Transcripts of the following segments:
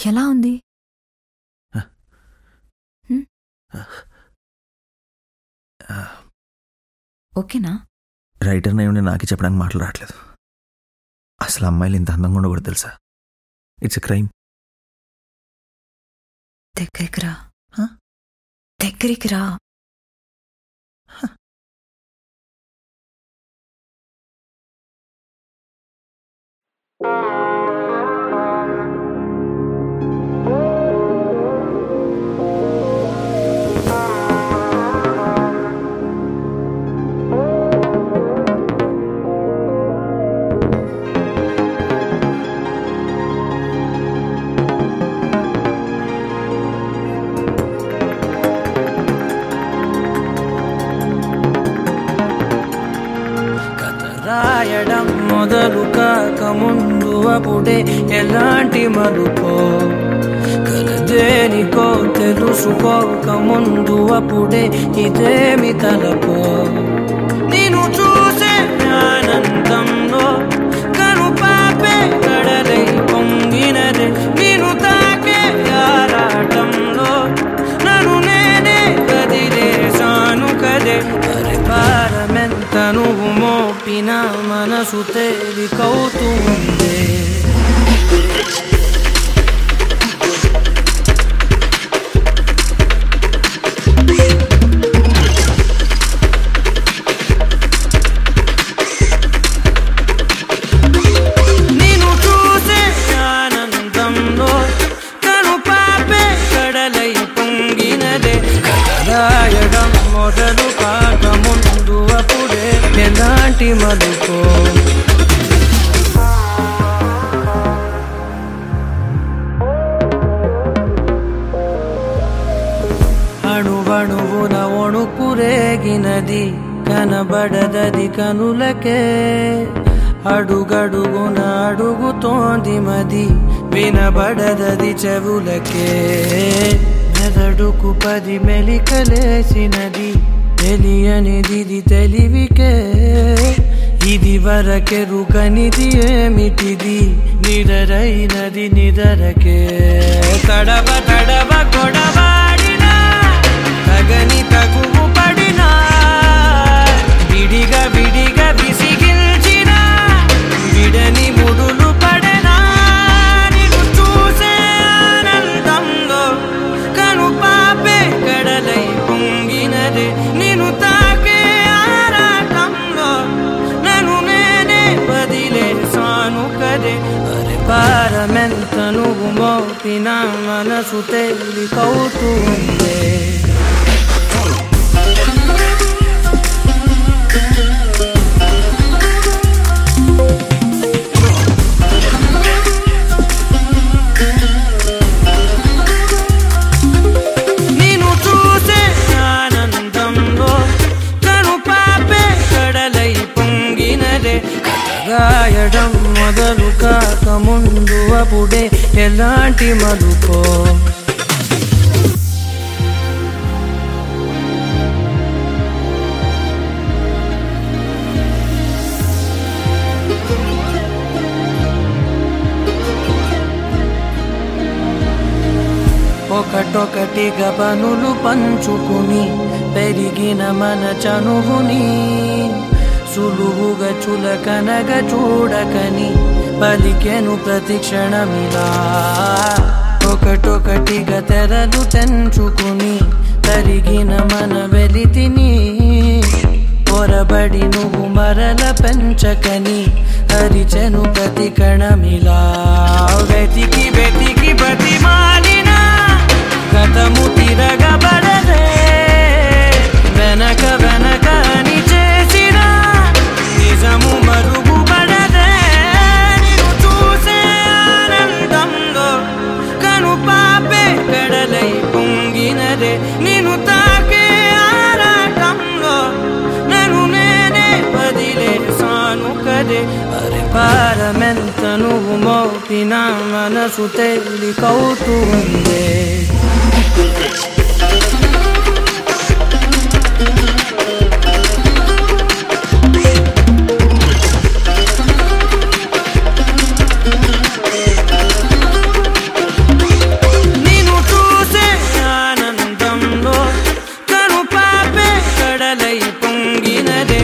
ఎలా ఉంది ఓకేనా రైటర్ అయి ఉండి నాకే చెప్పడానికి మాటలు రావట్లేదు అసలు అమ్మాయిలు ఇంత అందంగా ఉండకూడదు తెలుసా ఇట్స్ ఎ క్రైమ్ దగ్గరికి రా హ? దగ్గరికి రా కథ రాయడం మొదలు కాక ముందు అప్పుడే ఎలాంటి మలుపో కలదేనికో తెలుసుకోక ముందు అప్పుడే ఇదేమి తలపో నేను చూసే ఆనందంలో కను పాపే కడలై పొంగినదే నేను తాకే ఆరాటంలో నన్ను నేనే కదిలేశాను కదే అరే పారమెంత నువ్వు మోపిన మనసు తేలికవుతుంది నేను చూసే ఆనందంలో కను పాపే కడలై పొంగినదే కథ రాయడం మొదలు కాక ముందు అప్పుడే ఎలాంటి మలుపో అణువణువున ఒణుకురేగినది కనబడదది కనులకే అడుగడుగున అడుగుతోంది మది వినబడదది చెవులకే మెదడుకు పది మెలికలేసినది తెలియనిది తెలివికే ఇది వరకెరుకనిది ఏమిటిది నిదరైనది నిదరకే తడవ తడవ కొడవాడినా తగని తగువు పడినా విడిగా విడిగా విసిగిల్చిన విడని ముడులు పడనా నిన్ను చూసే ఆనందంలో కను పాపే కడలై పొంగినదే నిన్ను తాకే ఆరాటంలో నన్ను నేనే వదిలేసాను కదే అరే పారమెంత నువ్వు మోపిన మనసు తేలికవుతుంది నేను చూసే ఆనందంలో కను పాపే కడలై పొంగినదే కథ రాయడం మొదలు కాక ముందు అప్పుడే ఎలాంటి మలుపో ఒకటొకటిగా పనులు పంచుకుని పెరిగిన మన చనువుని సులువుగా చులకనగా చూడకని పలికెను ప్రతి క్షణమిలా ఒకటొకటిగా తెరలు తెంచుకుని తరిగిన మన వెలితిని పొరబడి నువ్వు మరల పెంచకని హరిచెను ప్రతి కణమిలా వెతికి వెతికి బతిమాలిన గతము తిరగబడదే వెనక వెనక అని చేసిన నిజము మరుగుపడదే నిన్ను చూసే ఆనందంలో కను పాపే కడలై పొంగినదే నిన్ను తాకే ఆరాటంలో నన్ను నేనే వదిలేసాను కదే అరే పారమెంత నువ్వు మోపిన మనసు తేలికవుతుంది అలై పొంగినదే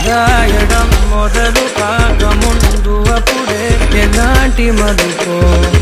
రాయడం మొదలు కాక ముందు అప్పుడే ఎలాంటి మలుపో